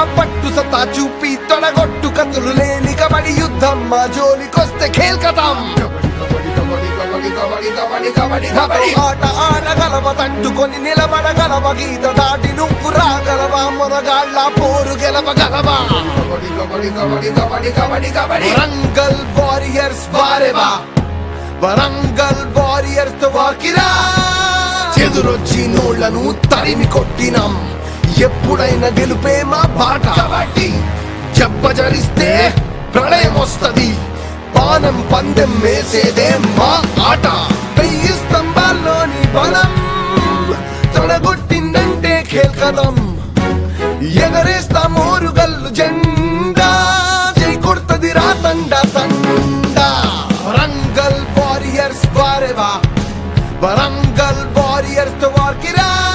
పట్టు సత్తా చూపి తొడగొట్టు కత్తులు లేని కబడి యుద్ధం మా జోలికొస్తే ఖేల్కతాం ఆట ఆడగలవ తట్టుకొని నిలబడగలవ గీత దాటి నువ్వు రాగలవా మొనగాళ్ళ పోరు గెలవగలవా వరంగల్ వారియర్స్ వారేవా వరంగల్ వారియర్స్ తో వాకిరా చెదురొచ్చి నోళ్లను తరిమి కొట్టినాం ఎప్పుడైనా గెలుపే మా బాట కాబట్టి చెప్పజరిస్తే ప్రళయం వస్తది పానం పందెం వేసేదే మా ఆట వెయ్యి స్తంభాల్లోని బలం తొడగొట్టిందంటే ఖేల్కదం ఎగరేస్తా మోరుగల్లు జెండా జై కొడుతుంది రా తండ తండ వరంగల్ వారియర్స్ వారేవా వరంగల్ వారియర్స్ తో వార్కిరా